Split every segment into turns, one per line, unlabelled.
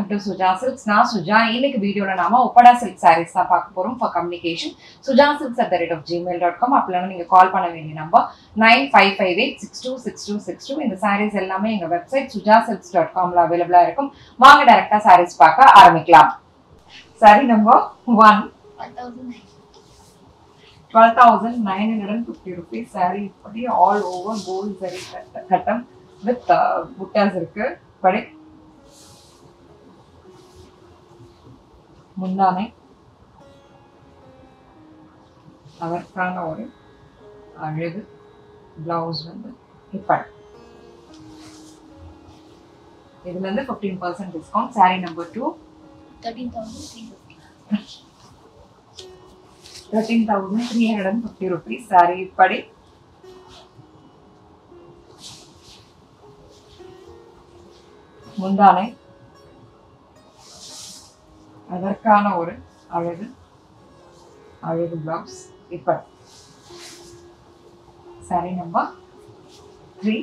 welcome to Suja silks நான் சுஜா இன்னைக்கு வீடியோல நாம ஒப்படா சில்க் சாரீஸ் தான் பார்க்க போறோம் for communication Suja silks at the rate of Gmail dot com அப்படிலாம் நீங்க கால் பண்ண வேண்டிய number nine five five eight six two six two six two இந்த சாரீஸ் எல்லாமே எங்க வெப்சைட் சுஜா சில்க்ஸ் டாட் காம்ல அவைலபிளா இருக்கும் வாங்க டைரக்டா சாரீஸ் பார்க்க ஆரம்பிக்கலாம் sari number one twelve thousand nine hundred and fifty rupees sari இப்படி ஆல் ஓவர் கோல்ட் சரி கட்டம் வித் புட்டாஸ் இருக்கு படி முந்தானை அதற்கான ஒரு அழகு பிளவுஸ் வந்து இப்படி இதுல இருந்து fifteen percent discount sari number two thirteen thousand three hundred and fifty rupees sari இப்படி முந்தானை அதற்கான ஒரு அழகு அழகு பிளவுஸ் இப்படி sari number three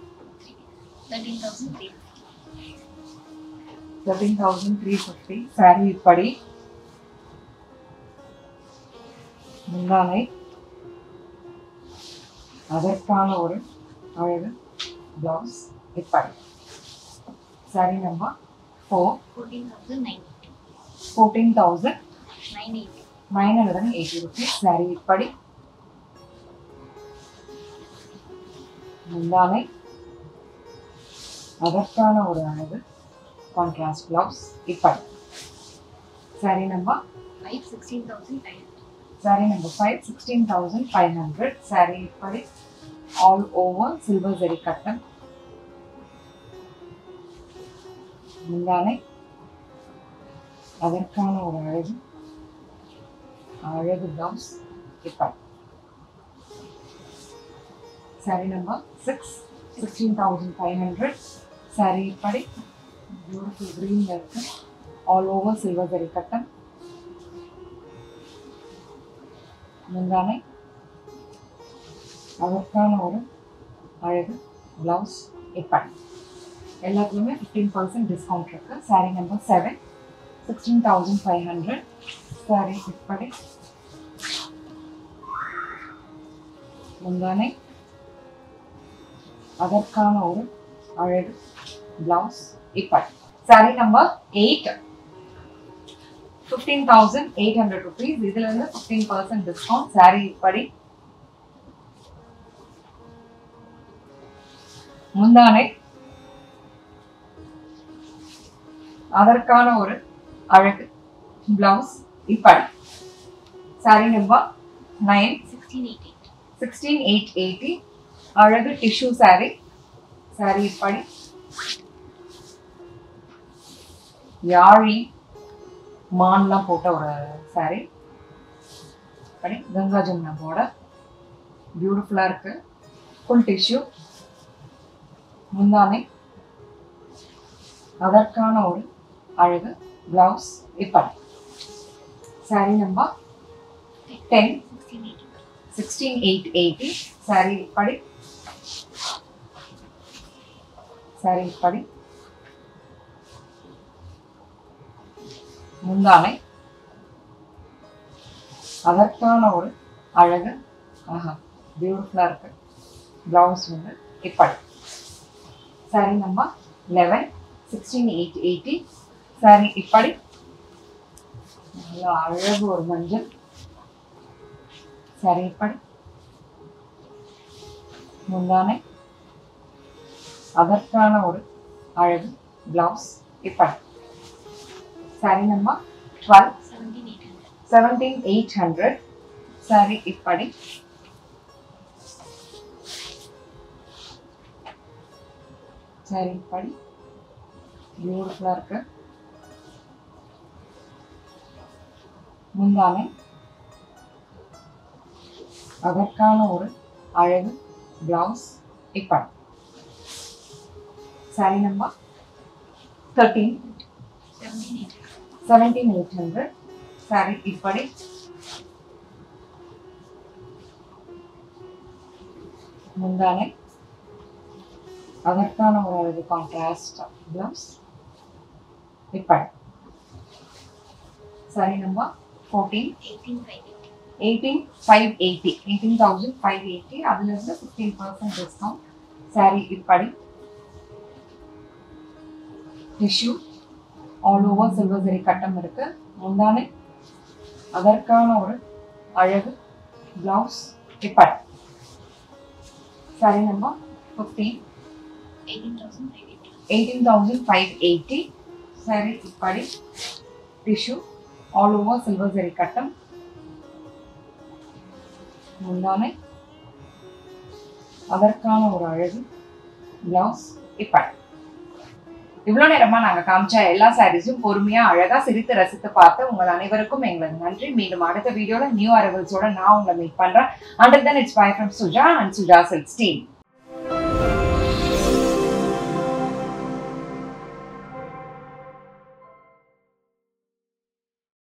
thirteen thousand three fifty sari இப்படி முந்தானை அதற்கான ஒரு அழகு பிளவுஸ் இப்படி sari number four fourteen thousand nine hundred and eighty rupees sari இப்படி முந்தானை அதற்கான ஒரு அழகு கான்ட்ராஸ்ட் பிளவுஸ் இப்படி sari number sari number five sixteen thousand five hundred sari இப்படி ஆல் ஓவர் சில்வர் ஜெரி கட்டன் முந்தானை அதற்கான ஒரு அழகு அழகு பிளவுஸ் இப்படி sari number six sixteen thousand five hundred sari இப்படி பியூட்டிஃபுல் க்ரீன்ல இருக்கு ஆல் ஓவர் சில்வர் ஜெரி கட்டன் முந்தானை அதற்கான ஒரு அழகு பிளவுஸ் இப்படி எல்லாத்துலேயுமே ஃபிஃப்டீன் பர்சன்ட் டிஸ்கவுண்ட் இருக்கு sari number seven sixteen thousand five hundred sari இப்படி முந்தானை அதற்கான ஒரு அழகு பிளவுஸ் இப்படி sari number eight fifteen thousand eight hundred rupees இதுல இருந்து ஃபிஃப்டீன் பர்சன்ட் டிஸ்கவுண்ட் சாரி இப்படி முந்தானை அதற்கான ஒரு அழகு பிளவுஸ் இப்படி sari number nine sixteen eight eighty அழகு டிஷ்யூ சாரி சாரி இப்படி யாழி மான்லாம் போட்ட ஒரு சாரி படி கங்கா ஜமுனா பார்டர் பியூட்டிஃபுல்லாக இருக்கு ஃபுல் டிஷ்யூ முந்தானை அதற்கான ஒரு அழகு பிளவுஸ் இப்படி sari number ten sixteen eight eighty sari இப்படி சாரி இப்படி முந்தானை அதற்கான ஒரு அழகு ஆஹா பியூட்டிஃபுல்லாக இருக்கு பிளவுஸ் வந்து இப்படி sari number eleven sixteen eight eighty sari இப்படி நல்லா அழகு ஒரு மஞ்சள் சாரி இப்படி முந்தானை அதற்கான ஒரு அழகு பிளவுஸ் இப்படி sari number twelve seventeen eight hundred sari இப்படி சாரி இப்படி பியூட்டிஃபுல்லாக இருக்கு முந்தானை அதற்கான ஒரு அழகு பிளவுஸ் இப்படி sari number thirteen seventeen eight hundred sari இப்படி முந்தானை அதற்கான ஒரு அழகு கான்ட்ராஸ்ட் பிளவுஸ் இப்படி sari number fourteen eighteen five eighty eighteen thousand five eighty அதுலேருந்து ஃபிஃப்டீன் பர்சன்ட் டிஸ்கவுண்ட் சாரி இப்படி tissue all over silver zari கட்டம் இருக்கு முந்தானை அதற்கான ஒரு அழகு பிளவுஸ் இப்படி sari number fifteen eighteen thousand five eighty sari இப்படி tissue all over silver zari கட்டம் முந்தானை அதற்கான ஒரு அழகு பிளவுஸ் இப்படி இவ்வளோ நேரமா நாங்க காமிச்ச எல்லா சாரீஸும் பொறுமையா அழகா சிரித்து ரசித்து பார்த்து உங்கள் அனைவருக்கும் எங்களது நன்றி மீண்டும் அடுத்த வீடியோல நியூ அரைவல்ஸோட நான் உங்களை மீட் பண்றேன் under then it's bye from Suja and Suja silks team